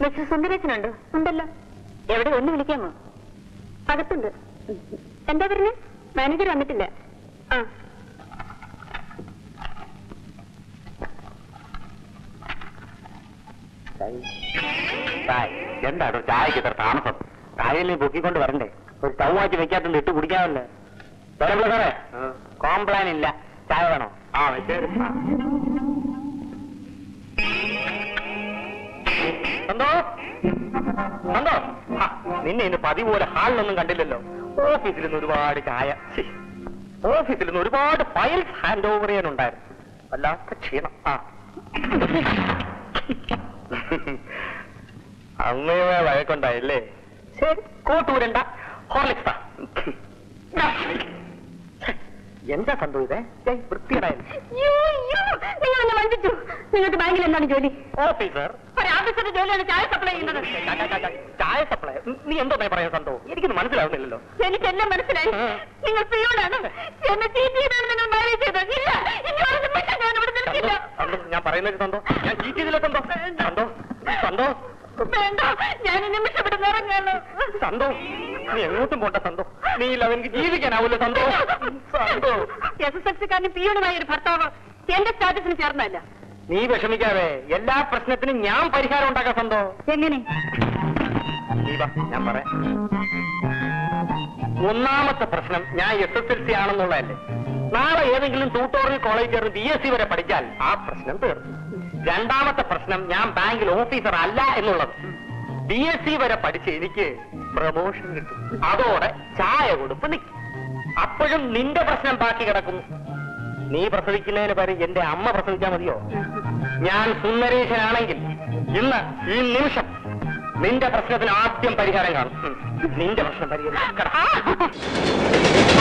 Mister സുന്ദരേശനുണ്ടോ ഉണ്ടല്ലോ എവിടെ ഒന്ന് വിളിക്കാമോ അകത്തുണ്ട് എന്താ പറഞ്ഞ മാനേജർ വന്നിട്ടില്ല ആ എന്താണോ ചായക്ക് ഇത്ര താമസം കായലിൽ പൊക്കിക്കൊണ്ട് വരണ്ടേ ഒരു സ്റ്റൗ മാറ്റി വെക്കാത്തത് ഇട്ട് കുടിക്കാമല്ലേ സാറേ സാറേ കോംപ്ലാൻ ഇല്ല ചായ വേണോ ആ ശരി സന്തോ സന്തോ ആ, നിന്നെ ഇന്ന് പതിവ് പോലെ ഹാളിലൊന്നും കണ്ടില്ലല്ലോ ഓഫീസിൽ നിന്ന് ഒരുപാട് ചായ ശ്ശി. ഓഫീസിൽ നിന്ന് ഒരുപാട് ഫയൽസ് ഹാൻഡ് ഓവർ ചെയ്യാനുണ്ടായിരുന്നു വല്ലാത്ത ക്ഷീണം ആ അമ്മയെ വഴക്കുണ്ടായില്ലേ ശരി കോട്ടൂരണ്ട ഹോർലിക്സ് എന്താ സന്തോ ഇതേ ഏയ്, വൃത്തികേടായിരുന്നു നിങ്ങൾ എന്നെ വഞ്ചിച്ചു നിങ്ങൾക്ക് ബാങ്കിൽ എന്താണ് ജോലി ഓഫീസർ ഒരു ഓഫീസറുടെ ജോലിയാണ് ചായ സപ്ലൈ ചെയ്യുന്നത് ചായ സപ്ലൈ നീ എന്തോ പറയാൻ സന്തോ എനിക്കൊന്നും മനസ്സിലാവുന്നില്ലല്ലോ എനിക്കെല്ലാം മനസ്സിലായി നിങ്ങൾ പിയോടാണ് എന്നെ ചീറ്റ് ചെയ്താണ് നിങ്ങൾ മാനേജ് ചെയ്തത് ഇല്ല ഇനി ഒരു നിമിഷം ഞാൻ ഇവിടെ നിൽക്കില്ല സന്തോ ഞാൻ പറയുന്നത് സന്തോ ഞാൻ ചീറ്റ് ചെയ്തില്ല സന്തോ സന്തോ സന്തോ വേണ്ട ഞാൻ ഈ നിമിഷം ഇവിടെ നിറങ്ങാണ് സന്തോ നീ എങ്ങോട്ടും പോണ്ട സന്തോ നീ ഇല്ല എനിക്ക് ജീവിക്കാനാവൂല്ലോ Santho Santho S S L സിക്കാരന് പിയോണുമായ ഒരു ഭർത്താവ് എന്റെ സ്റ്റാറ്റസിന് ചേർന്നല്ല നീ വിഷമിക്കാതെ എല്ലാ പ്രശ്നത്തിനും ഞാൻ പരിഹാരം ഉണ്ടാക്കാം സന്തോ എങ്ങനെ നീ വാ, ഞാൻ പറയാം ഒന്നാമത്തെ പ്രശ്നം ഞാൻ എസ് എസ് എൽ സി ആണെന്നുള്ളതല്ലേ നാളെ ഏതെങ്കിലും ട്യൂട്ടോറിയൽ കോളേജ് ചേർന്ന് ബി എസ് സി വരെ പഠിച്ചാൽ ആ പ്രശ്നം തീർന്നു രണ്ടാമത്തെ പ്രശ്നം ഞാൻ ബാങ്കിൽ ഓഫീസർ അല്ല എന്നുള്ളത് ബി എസ് സി വരെ പഠിച്ച് എനിക്ക് പ്രമോഷൻ കിട്ടും അതോടെ ചായ കൊടുപ്പ് നിൽക്കും അപ്പോഴും നിന്റെ പ്രശ്നം ബാക്കി കിടക്കുന്നു നീ പ്രസവിക്കുന്നതിന് പകരം എന്റെ അമ്മ പ്രസവിച്ചാൽ മതിയോ ഞാൻ സുന്ദരേശനാണെങ്കിൽ ഇന്ന് ഈ നിമിഷം നിന്റെ പ്രശ്നത്തിന് ആദ്യം പരിഹാരം കാണും ഉം. നിന്റെ പ്രശ്നം പരിഹരിക്കണം